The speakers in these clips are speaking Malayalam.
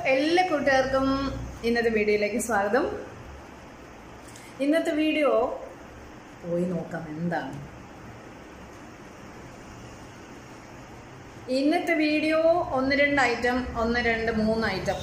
എല്ലാ കൂട്ടുകാർക്കും ഇന്നത്തെ വീഡിയോയിലേക്ക് സ്വാഗതം ഇന്നത്തെ വീഡിയോ പോയി നോക്കാം എന്താണ് ഇന്നത്തെ വീഡിയോ ഒന്ന് രണ്ട് ഐറ്റം ഒന്ന് രണ്ട് മൂന്ന് ഐറ്റം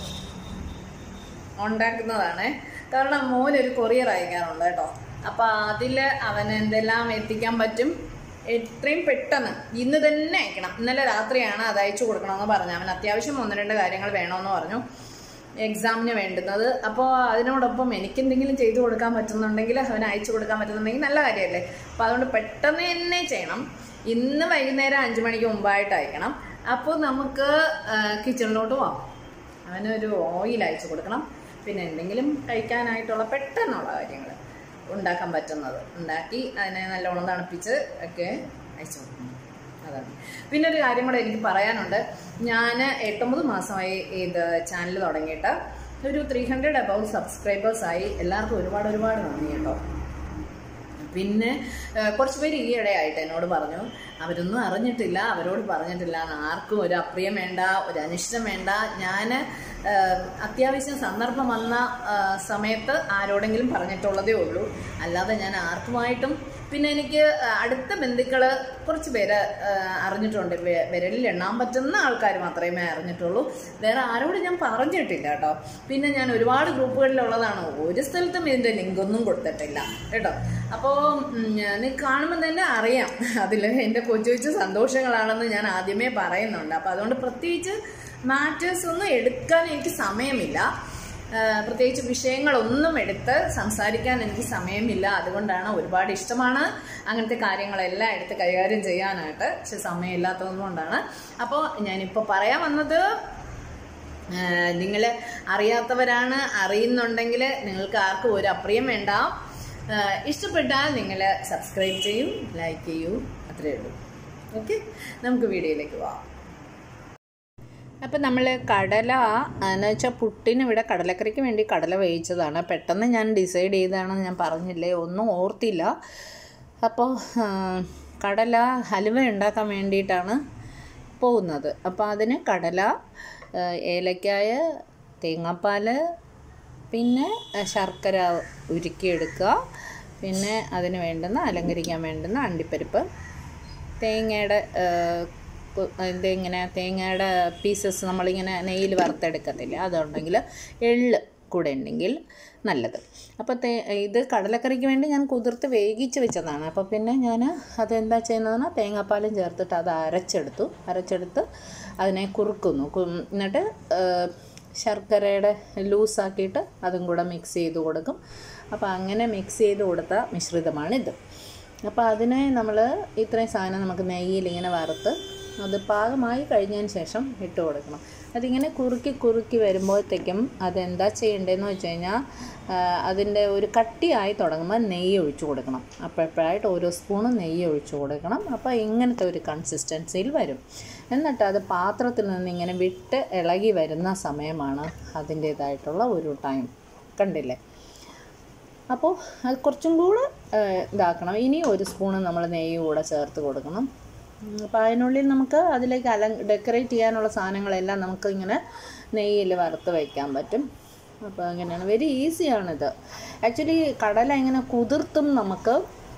ഉണ്ടാക്കുന്നതാണ് കാരണം മോനൊരു കൊറിയർ അയക്കാറുണ്ട് കേട്ടോ അപ്പൊ അതില് അവന് എന്തെല്ലാം എത്തിക്കാൻ പറ്റും എത്രയും പെട്ടെന്ന് ഇന്ന് തന്നെ അയക്കണം ഇന്നലെ രാത്രിയാണ് അത് അയച്ചു കൊടുക്കണമെന്ന് പറഞ്ഞു അവൻ അത്യാവശ്യം ഒന്ന് രണ്ട് കാര്യങ്ങൾ വേണമെന്ന് പറഞ്ഞു എക്സാമിന് വേണ്ടുന്നത് അപ്പോൾ അതിനോടൊപ്പം എനിക്ക് എന്തെങ്കിലും ചെയ്തു കൊടുക്കാൻ പറ്റുന്നുണ്ടെങ്കിൽ അവന് അയച്ചു കൊടുക്കാൻ പറ്റുന്നുണ്ടെങ്കിൽ നല്ല കാര്യമല്ലേ അപ്പോൾ അതുകൊണ്ട് പെട്ടെന്ന് തന്നെ ചെയ്യണം ഇന്ന് വൈകുന്നേരം അഞ്ചു മണിക്ക് മുമ്പായിട്ട് അയക്കണം അപ്പോൾ നമുക്ക് കിച്ചണിലോട്ട് പോവാം അവനൊരു ഓയിൽ അയച്ചു കൊടുക്കണം പിന്നെ എന്തെങ്കിലും കഴിക്കാനായിട്ടുള്ള പെട്ടെന്നുള്ള കാര്യങ്ങൾ ഉണ്ടാക്കാൻ പറ്റുന്നത് ഉണ്ടാക്കി അതിനെ നല്ലോണം തണുപ്പിച്ച് ഒക്കെ അയച്ചു കൊടുക്കണം അതാണ് പിന്നെ ഒരു കാര്യം കൂടെ എനിക്ക് പറയാനുണ്ട് ഞാൻ എട്ടൊമ്പത് മാസമായി ഇത് ചാനൽ തുടങ്ങിയിട്ട് ഒരു ത്രീ ഹൺഡ്രഡ് അബവ് സബ്സ്ക്രൈബേഴ്സായി എല്ലാവർക്കും ഒരുപാട് ഒരുപാട് നന്ദി കേട്ടോ പിന്നെ ഏഹ്, കുറച്ച് പേര് ഈയിടെയായിട്ട് എന്നോട് പറഞ്ഞു അവരൊന്നും അറിഞ്ഞിട്ടില്ല അവരോട് പറഞ്ഞിട്ടില്ല ആർക്കും ഒരു അപ്രിയം വേണ്ട ഒരു അനിഷ്ടം വേണ്ട ഞാൻ അത്യാവശ്യം സന്ദർഭം വന്ന ഏഹ്, സമയത്ത് ആരോടെങ്കിലും പറഞ്ഞിട്ടുള്ളതേ ഉള്ളൂ അല്ലാതെ ഞാൻ ആർക്കുമായിട്ടും പിന്നെ എനിക്ക് അടുത്ത ബന്ധുക്കൾ കുറച്ച് പേര് ഏഹ്, അറിഞ്ഞിട്ടുണ്ട് വെ- വിരലിൽ എണ്ണാൻ പറ്റുന്ന ആൾക്കാർ മാത്രമേ അറിഞ്ഞിട്ടുള്ളൂ വേറെ ആരോട് ഞാൻ പറഞ്ഞിട്ടില്ല കേട്ടോ പിന്നെ ഞാൻ ഒരുപാട് ഗ്രൂപ്പുകളിലുള്ളതാണ് ഒരു സ്ഥലത്തും ഇതിൻ്റെ ലിങ്കൊന്നും കൊടുത്തിട്ടില്ല കേട്ടോ അപ്പോൾ നീ കാണുമ്പോൾ തന്നെ അറിയാം അതിൽ എൻ്റെ കൊച്ചു കൊച്ചു സന്തോഷങ്ങളാണെന്ന് ഞാൻ ആദ്യമേ പറയുന്നുണ്ട് അപ്പോൾ അതുകൊണ്ട് പ്രത്യേകിച്ച് മാറ്റേഴ്സ് ഒന്നും എടുക്കാൻ എനിക്ക് സമയമില്ല ആ, പ്രത്യേകിച്ച് വിഷയങ്ങളൊന്നും എടുത്ത് സംസാരിക്കാൻ എനിക്ക് സമയമില്ല അതുകൊണ്ടാണ് ഒരുപാട് ഇഷ്ടമാണ് അങ്ങനത്തെ കാര്യങ്ങളെല്ലാം എടുത്ത് കൈകാര്യം ചെയ്യാനായിട്ട് പക്ഷെ സമയമില്ലാത്തതുകൊണ്ടാണ് അപ്പോൾ ഞാനിപ്പോൾ പറയാൻ വന്നത് നിങ്ങൾ അറിയാത്തവരാണ് അറിയുന്നുണ്ടെങ്കിൽ നിങ്ങൾക്ക് ആർക്കും ഒരു അപ്രിയം വേണ്ട ആ, ഇഷ്ടപ്പെട്ടാൽ നിങ്ങൾ സബ്സ്ക്രൈബ് ചെയ്യൂ ലൈക്ക് ചെയ്യൂ അത്രയേ ഉള്ളൂ ഓക്കെ നമുക്ക് വീഡിയോയിലേക്ക് പോവാം അപ്പം നമ്മൾ കടല എന്ന് വെച്ചാൽ പുട്ടിന് ഇവിടെ കടലക്കറിക്ക് വേണ്ടി കടല വേവിച്ചതാണ് പെട്ടെന്ന് ഞാൻ ഡിസൈഡ് ചെയ്തതാണെന്ന് ഞാൻ പറഞ്ഞില്ലേ ഒന്നും ഓർത്തില്ല അപ്പോൾ ആ, കടല ഹലുവ ഉണ്ടാക്കാൻ വേണ്ടിയിട്ടാണ് പോകുന്നത് അപ്പോൾ അതിന് കടല ആ, ഏലക്കായ തേങ്ങാപ്പാൽ പിന്നെ ആ, ശർക്കര ഉരുക്കിയെടുക്കുക പിന്നെ അതിന് വേണ്ടുന്ന അലങ്കരിക്കാൻ വേണ്ടുന്ന അണ്ടിപ്പരിപ്പ് തേങ്ങയുടെ കു- ഇത് ഇങ്ങനെ തേങ്ങയുടെ പീസസ് നമ്മളിങ്ങനെ നെയ്യിൽ വറുത്തെടുക്കത്തില്ല അതുണ്ടെങ്കിൽ എള്ള് കൂടെ ഉണ്ടെങ്കിൽ നല്ലത് അപ്പോൾ തേ ഇത് കടലക്കറിക്ക് വേണ്ടി ഞാൻ കുതിർത്ത് വേവിച്ച് വെച്ചതാണ് അപ്പോൾ പിന്നെ ഞാൻ അതെന്താ ചെയ്യുന്നതെന്ന് തേങ്ങാപ്പാലും ചേർത്തിട്ട് അത് അരച്ചെടുത്തു അരച്ചെടുത്ത് അതിനെ കുറുക്കുന്നു കു- എന്നിട്ട് ആ, ശർക്കരയുടെ ലൂസാക്കിയിട്ട് അതും കൂടെ മിക്സ് ചെയ്ത് കൊടുക്കും അപ്പോൾ അങ്ങനെ മിക്സ് ചെയ്ത് കൊടുത്ത മിശ്രിതമാണിത് അപ്പോൾ അതിനെ നമ്മൾ ഇത്രയും സാധനം നമുക്ക് നെയ്യിൽ ഇങ്ങനെ വറുത്ത് അത് പാകമായി കഴിഞ്ഞതിന് ശേഷം ഇട്ട് കൊടുക്കണം അതിങ്ങനെ കുറുക്കി കുറുക്കി വരുമ്പോഴത്തേക്കും അതെന്താ ചെയ്യേണ്ടതെന്ന് വെച്ച് കഴിഞ്ഞാൽ അതിൻ്റെ ഒരു കട്ടിയായി തുടങ്ങുമ്പോൾ നെയ്യ് ഒഴിച്ചു കൊടുക്കണം അപ്പോഴപ്പോഴായിട്ട് ഓരോ സ്പൂണ് നെയ്യ് ഒഴിച്ചു കൊടുക്കണം അപ്പോൾ ഇങ്ങനത്തെ ഒരു കൺസിസ്റ്റൻസിയിൽ വരും എന്നിട്ട് അത് പാത്രത്തിൽ നിന്ന് ഇങ്ങനെ വിട്ട് ഇളകി വരുന്ന സമയമാണ് അതിൻ്റേതായിട്ടുള്ള ഒരു ടൈം കണ്ടില്ലേ അപ്പോൾ അത് കുറച്ചും കൂടെ ഏഹ്, ഇതാക്കണം ഇനി ഒരു സ്പൂണ് നമ്മൾ നെയ്യ് കൂടെ ചേർത്ത് കൊടുക്കണം ഉം, അപ്പോൾ അതിനുള്ളിൽ നമുക്ക് അതിലേക്ക് അല ഡെക്കറേറ്റ് ചെയ്യാനുള്ള സാധനങ്ങളെല്ലാം നമുക്ക് ഇങ്ങനെ നെയ്യിൽ വറുത്ത് വയ്ക്കാൻ പറ്റും അപ്പോൾ അങ്ങനെയാണ് വെരി ഈസിയാണിത് ആക്ച്വലി കടല ഇങ്ങനെ കുതിർത്തും നമുക്ക്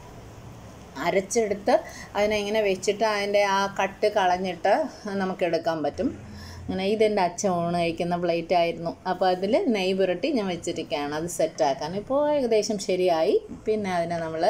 അരച്ചെടുത്ത് അതിനെ ഇങ്ങനെ വെച്ചിട്ട് അതിൻ്റെ ആ കട്ട് കളഞ്ഞിട്ട് നമുക്ക് എടുക്കാൻ പറ്റും അങ്ങനെ ഇതെൻ്റെ അച്ഛൻ ഊണ് കഴിക്കുന്ന പ്ലേറ്റ് ആയിരുന്നു അപ്പോൾ അതിൽ നെയ്യ് പുരട്ടി ഞാൻ വെച്ചിരിക്കുകയാണ് അത് സെറ്റാക്കാൻ ഇപ്പോൾ ഏകദേശം ശരിയായി പിന്നെ അതിനെ നമ്മൾ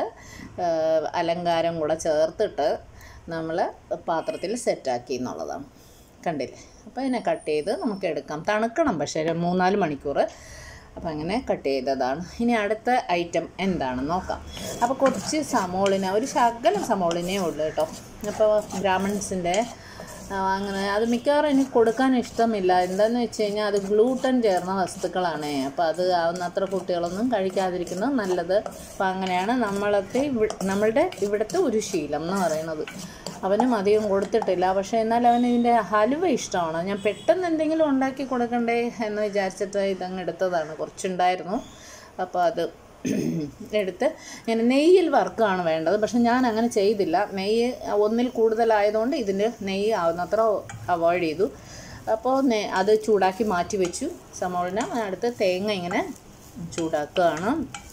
അലങ്കാരം കൂടെ ചേർത്തിട്ട് നമ്മൾ പാത്രത്തിൽ സെറ്റാക്കി എന്നുള്ളതാണ് കണ്ടില്ലേ അപ്പോൾ ഇതിനെ കട്ട് ചെയ്ത് നമുക്ക് എടുക്കാം തണുക്കണം പക്ഷേ ഒരു മൂന്നാല് മണിക്കൂർ അപ്പോൾ അങ്ങനെ കട്ട് ചെയ്തതാണ് ഇനി അടുത്ത ഐറ്റം എന്താണെന്ന് നോക്കാം അപ്പോൾ കുറച്ച് സമോളിന ഒരു ശകലം സമോളിനേ ഉള്ളൂ കേട്ടോ അപ്പോൾ ബ്രാഹ്മൺസിൻ്റെ ആ, അങ്ങനെ അത് മിക്കവാറും എനിക്ക് കൊടുക്കാൻ ഇഷ്ടമില്ല എന്താണെന്ന് വെച്ച് കഴിഞ്ഞാൽ അത് ഗ്ലൂട്ടൻ ചേർന്ന വസ്തുക്കളാണ് അപ്പോൾ അത് ആവുന്നത്ര കുട്ടികളൊന്നും കഴിക്കാതിരിക്കുന്നത് നല്ലത് അപ്പോൾ അങ്ങനെയാണ് നമ്മളത്തെ ഇവി- നമ്മളുടെ ഇവിടുത്തെ ഒരു ശീലം എന്ന് പറയുന്നത് അവനും അധികം കൊടുത്തിട്ടില്ല പക്ഷേ എന്നാൽ അവന് ഇതിൻ്റെ ഹലുവ ഇഷ്ടമാണ് ഞാൻ പെട്ടെന്ന് എന്തെങ്കിലും ഉണ്ടാക്കി കൊടുക്കണ്ടേ എന്ന് വിചാരിച്ചിട്ട് ഇതങ്ങ് എടുത്തതാണ് കുറച്ചുണ്ടായിരുന്നു അപ്പോൾ അത് എടുത്ത് ഞാൻ നെയ്യിൽ വറുക്കുകയാണ് വേണ്ടത് പക്ഷെ ഞാൻ അങ്ങനെ ചെയ്തില്ല നെയ്യ് ഒന്നിൽ കൂടുതലായതുകൊണ്ട് ഇതിൻ്റെ നെയ്യ് ആവുന്നത്ര അവോയ്ഡ് ചെയ്തു അപ്പോൾ നേ- അത് ചൂടാക്കി മാറ്റി വെച്ചു സമോളിന് അടുത്ത് തേങ്ങ ഇങ്ങനെ ചൂടാക്കുകയാണ്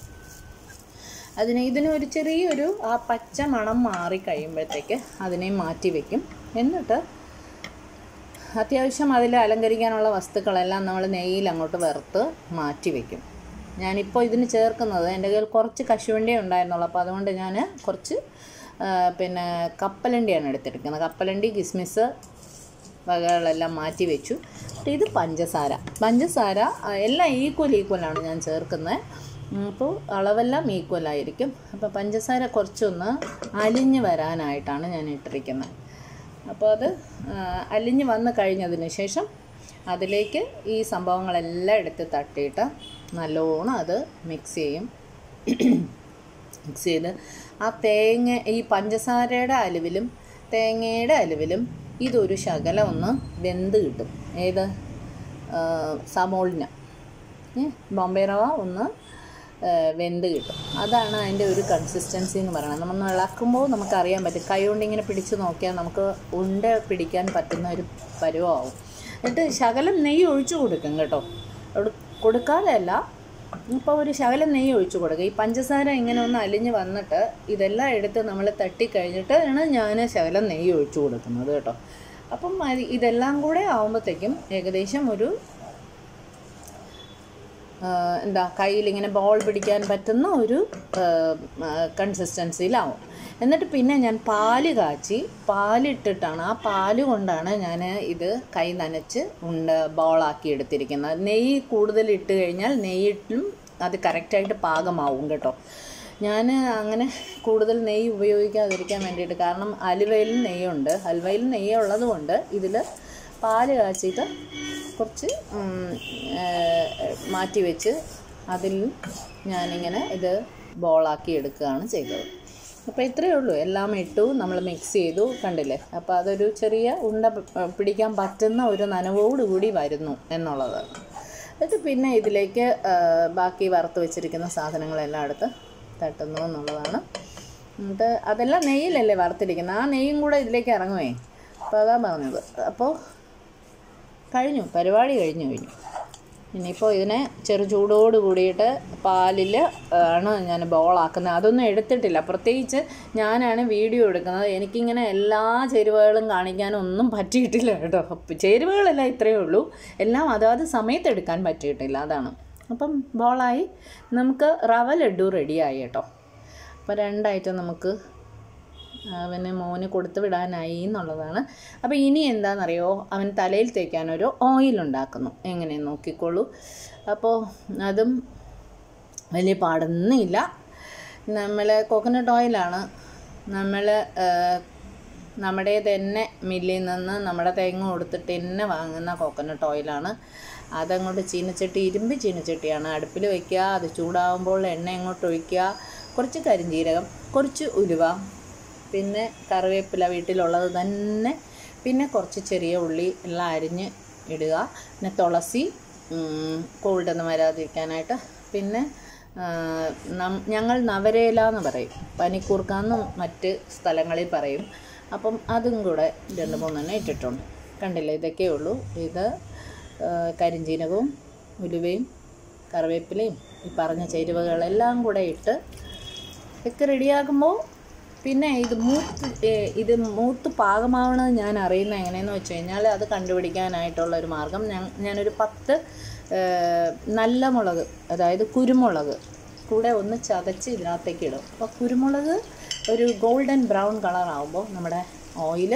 അതിന് ഇതിന് ഒരു ചെറിയൊരു ആ പച്ച മണം മാറി കഴിയുമ്പോഴത്തേക്ക് അതിനെ മാറ്റി വെക്കും എന്നിട്ട് അത്യാവശ്യം അതിൽ അലങ്കരിക്കാനുള്ള വസ്തുക്കളെല്ലാം നമ്മൾ നെയ്യിൽ അങ്ങോട്ട് വറുത്ത് മാറ്റി വെക്കും ഞാനിപ്പോൾ ഇതിന് ചേർക്കുന്നത് എൻ്റെ കയ്യിൽ കുറച്ച് കശുവണ്ടിയേ ഉണ്ടായിരുന്നുള്ളൂ അപ്പോൾ അതുകൊണ്ട് ഞാൻ കുറച്ച് ആ, പിന്നെ കപ്പലണ്ടിയാണ് എടുത്തെടുക്കുന്നത് കപ്പലണ്ടി കിസ്മിസ് വകകളെല്ലാം മാറ്റി വെച്ചു എന്നിട്ട് ഇത് പഞ്ചസാര പഞ്ചസാര ആ, എല്ലാം ഈക്വൽ ഈക്വലാണ് ഞാൻ ചേർക്കുന്നത് ഉം, അപ്പോൾ അളവെല്ലാം ഈക്വൽ ആയിരിക്കും അപ്പോൾ പഞ്ചസാര കുറച്ചൊന്ന് അലിഞ്ഞ് വരാനായിട്ടാണ് ഞാൻ ഇട്ടിരിക്കുന്നത് അപ്പോൾ അത് ആ, അലിഞ്ഞ് വന്ന് കഴിഞ്ഞതിന് ശേഷം അതിലേക്ക് ഈ സംഭവങ്ങളെല്ലാം എടുത്ത് തട്ടിയിട്ട് നല്ലോണം അത് മിക്സ് ചെയ്യും മിക്സ് ചെയ്ത് ആ തേങ്ങ ഈ പഞ്ചസാരയുടെ അലുവിലും തേങ്ങയുടെ അലുവിലും ഇതൊരു ശകലം ഒന്ന് വെന്ത് കിട്ടും ഏത് ആ, സമോളിന് ഏ, ബോംബെ റവ ഒന്ന് ആ, വെന്ത് കിട്ടും അതാണ് അതിൻ്റെ ഒരു കൺസിസ്റ്റൻസി എന്ന് പറയുന്നത് നമ്മൾ ഇളക്കുമ്പോൾ നമുക്കറിയാൻ പറ്റും കൈ കൊണ്ട് ഇങ്ങനെ പിടിച്ച് നോക്കിയാൽ നമുക്ക് ഉണ്ട പിടിക്കാൻ പറ്റുന്ന ഒരു പരുവമാവും എന്നിട്ട് ശകലം നെയ്യ് ഒഴിച്ചു കൊടുക്കും കേട്ടോ അവിടെ കൊടുക്കാതെ അല്ല ഇപ്പോൾ ഒരു ശകലം നെയ്യ് ഒഴിച്ചു കൊടുക്കുക ഈ പഞ്ചസാര ഇങ്ങനെ ഒന്ന് അലിഞ്ഞ് വന്നിട്ട് ഇതെല്ലാം എടുത്ത് നമ്മൾ തട്ടി കഴിഞ്ഞിട്ടാണ് ഞാൻ ശകലം നെയ്യ് ഒഴിച്ചു കൊടുക്കുന്നത് കേട്ടോ അപ്പം അത് ഇതെല്ലാം കൂടെ ആകുമ്പോഴത്തേക്കും ഏകദേശം ഒരു ആ, എന്താ കയ്യിൽ ഇങ്ങനെ ബോൾ പിടിക്കാൻ പറ്റുന്ന ഒരു കൺസിസ്റ്റൻസിയിലാവും എന്നിട്ട് പിന്നെ ഞാൻ പാല് കാച്ചി പാലിട്ടിട്ടാണ് ആ പാല് കൊണ്ടാണ് ഞാൻ ഇത് കൈ നനച്ച് ഉണ്ട് ബോളാക്കി എടുത്തിരിക്കുന്നത് നെയ്യ് കൂടുതൽ ഇട്ട് കഴിഞ്ഞാൽ നെയ്യിലും അത് കറക്റ്റായിട്ട് പാകമാവും കേട്ടോ ഞാൻ അങ്ങനെ കൂടുതൽ നെയ്യ് ഉപയോഗിക്കാതിരിക്കാൻ വേണ്ടിയിട്ട് കാരണം അലുവയിൽ നെയ്യുണ്ട് ഹൽവയിൽ നെയ്യ് ഉള്ളത് കൊണ്ട് ഇതിൽ പാല് കാച്ചിയിട്ട് കുറച്ച് ഉം, ഏഹ്, മാറ്റി വെച്ച് അതിൽ ഞാനിങ്ങനെ ഇത് ബോളാക്കി എടുക്കുകയാണ് ചെയ്തത് അപ്പോൾ ഇത്രയേ ഉള്ളൂ എല്ലാം ഇട്ടു നമ്മൾ മിക്സ് ചെയ്തു കണ്ടില്ലേ അപ്പോൾ അതൊരു ചെറിയ ഉണ്ട പ- പിടിക്കാൻ പറ്റുന്ന ഒരു നനവോടുകൂടി വരുന്നു എന്നുള്ളത് എന്നിട്ട് പിന്നെ ഇതിലേക്ക് ആ, ബാക്കി വറുത്ത് വെച്ചിരിക്കുന്ന സാധനങ്ങളെല്ലാം എടുത്ത് തട്ടുന്നു എന്നുള്ളതാണ് എന്നിട്ട് അതെല്ലാം നെയ്യിലല്ലേ വറുത്തിരിക്കുന്നത് ആ നെയ്യും കൂടെ ഇതിലേക്ക് ഇറങ്ങുമേ അപ്പോൾ അതാ പറഞ്ഞത് അപ്പോൾ കഴിഞ്ഞു പരിപാടി കഴിഞ്ഞു കഴിഞ്ഞു ഇനിയിപ്പോൾ ഇതിനെ ചെറു ചൂടോട് കൂടിയിട്ട് പാലിൽ ആണ് ഞാൻ ബോളാക്കുന്നത് അതൊന്നും എടുത്തിട്ടില്ല പ്രത്യേകിച്ച് ഞാനാണ് വീഡിയോ എടുക്കുന്നത് എനിക്കിങ്ങനെ എല്ലാ ചേരുവകളും കാണിക്കാനൊന്നും പറ്റിയിട്ടില്ല കേട്ടോ അപ്പം ചേരുവകളെല്ലാം ഇത്രയേ ഉള്ളൂ എല്ലാം അതാത് സമയത്ത് എടുക്കാൻ പറ്റിയിട്ടില്ല അതാണ് അപ്പം ബോളായി നമുക്ക് റവ ലഡു റെഡിയായി കേട്ടോ അപ്പോൾ രണ്ടായിട്ട് നമുക്ക് അവന് മോന് കൊടുത്തു വിടാനായി എന്നുള്ളതാണ് അപ്പോൾ ഇനി എന്താണെന്നറിയോ അവൻ തലയിൽ തേക്കാനൊരു ഓയിൽ ഉണ്ടാക്കുന്നു എങ്ങനെ നോക്കിക്കോളൂ അപ്പോൾ അതും വലിയ പാടൊന്നുമില്ല നമ്മൾ കോക്കനട്ട് ഓയിലാണ് നമ്മൾ നമ്മുടെ തന്നെ മില്ലിൽ നിന്ന് നമ്മുടെ തേങ്ങ കൊടുത്തിട്ട് തന്നെ വാങ്ങുന്ന കോക്കനട്ട് ഓയിലാണ് അതങ്ങോട്ട് ചീനച്ചട്ടി ഇരുമ്പ് ചീനച്ചട്ടിയാണ് അടുപ്പിൽ വയ്ക്കുക അത് ചൂടാകുമ്പോൾ എണ്ണ അങ്ങോട്ട് ഒഴിക്കുക കുറച്ച് കരിഞ്ജീരകം കുറച്ച് ഉലുവ പിന്നെ കറിവേപ്പില വീട്ടിലുള്ളത് തന്നെ പിന്നെ കുറച്ച് ചെറിയ ഉള്ളി എല്ലാം അരിഞ്ഞ് ഇടുക പിന്നെ തുളസി കോൾഡൊന്നും വരാതിരിക്കാനായിട്ട് പിന്നെ ആ, നം- ഞങ്ങൾ നവരേല എന്ന് പറയും പനിക്കൂർക്കാന്നും മറ്റ് സ്ഥലങ്ങളിൽ പറയും അപ്പം അതും കൂടെ രണ്ട് മൂന്നെണ്ണം ഇട്ടിട്ടുണ്ട് കണ്ടില്ലേ ഇതൊക്കെ ഉള്ളൂ ഇത് ആ, കരിഞ്ജീരകവും ഉലുവയും കറിവേപ്പിലയും ഈ പറഞ്ഞ ചേരുവകളെല്ലാം കൂടെ ഇട്ട് ഇതൊക്കെ റെഡിയാക്കുമ്പോൾ പിന്നെ ഇത് മൂത്ത് ഏ, ഇത് മൂത്ത് പാകമാവണത് ഞാൻ അറിയുന്നത് എങ്ങനെയെന്ന് വെച്ച് കഴിഞ്ഞാൽ അത് കണ്ടുപിടിക്കാനായിട്ടുള്ള ഒരു മാർഗം ഞാൻ ഞാനൊരു പത്ത് ഏ, നല്ല മുളക് അതായത് കുരുമുളക് കൂടെ ഒന്ന് ചതച്ച് ഇതിനകത്തേക്ക് ഇടും അപ്പോൾ കുരുമുളക് ഒരു ഗോൾഡൻ ബ്രൗൺ കളർ ആകുമ്പോൾ നമ്മുടെ ഓയിൽ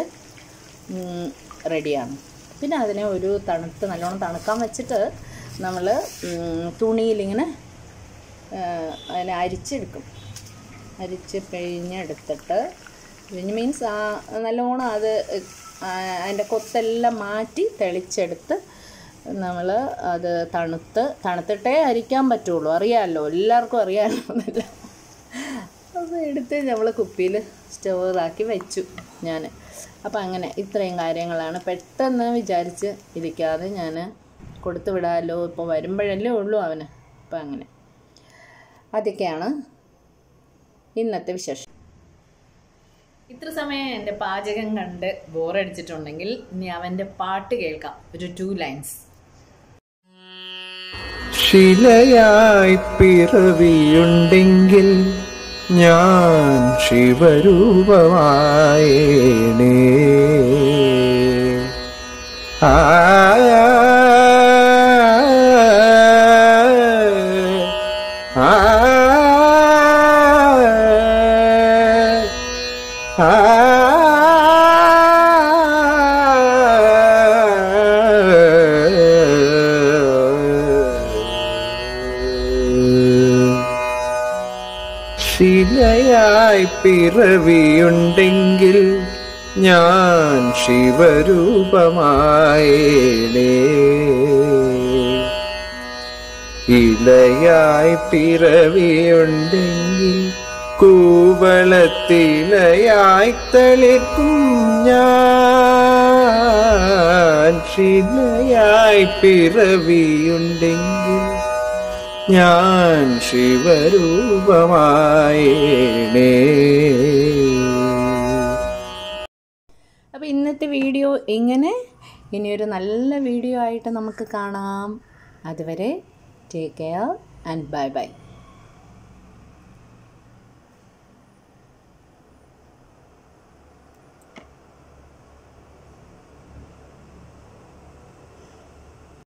റെഡിയാണ് പിന്നെ അതിനെ ഒരു തണുത്ത് നല്ലോണം തണുക്കാൻ വെച്ചിട്ട് നമ്മൾ തുണിയിലിങ്ങനെ ആ, അതിനെ അരിച്ചെടുക്കും അരിച്ച് പിഴിഞ്ഞെടുത്തിട്ട് പിഴിഞ്ഞ് മീൻസ് ആ നല്ലോണം അത് ആ, അതിൻ്റെ കൊത്തെല്ലാം മാറ്റി തെളിച്ചെടുത്ത് നമ്മൾ അത് തണുത്ത് തണുത്തിട്ടേ അരിക്കാൻ പറ്റുള്ളൂ അറിയാമല്ലോ എല്ലാവർക്കും അറിയാമല്ലോ എന്നല്ല അത് എടുത്ത് നമ്മൾ കുപ്പിയിൽ സ്റ്റോറാക്കി വെച്ചു ഞാൻ അപ്പം അങ്ങനെ ഇത്രയും കാര്യങ്ങളാണ് പെട്ടെന്ന് വിചാരിച്ച് ഇരിക്കാതെ ഞാൻ കൊടുത്തു വിടാമല്ലോ ഇപ്പോൾ വരുമ്പോഴല്ലേ ഉള്ളൂ അവന് അപ്പം അങ്ങനെ അതൊക്കെയാണ് ഇന്നത്തെ വിശേഷം ഇത്ര സമയം എൻ്റെ പാചകം കണ്ട് ബോറടിച്ചിട്ടുണ്ടെങ്കിൽ ഇനി അവൻ്റെ പാട്ട് കേൾക്കാം ഒരു ടു ലൈൻസ് ശിലയായി പിറവിയുണ്ടെങ്കിൽ ഞാൻ ശിവരൂപമായേണേ ആ ആ ശിലയായി പിറവിയുണ്ടെങ്കിൽ ഞാൻ ശിവരൂപമായേണേ ഇലയായി പിറവിയുണ്ടെങ്കിൽ കൂവളത്തിലയായി തളിർക്കും ഞാൻ ശിലയായി പിറവിയുണ്ടെങ്കിൽ ഞാൻ ശിവരൂപമായേണേ അപ്പോൾ ഇന്നത്തെ വീഡിയോ എങ്ങനെ ഇനിയൊരു നല്ല വീഡിയോ ആയിട്ട് നമുക്ക് കാണാം അതുവരെ take care and bye by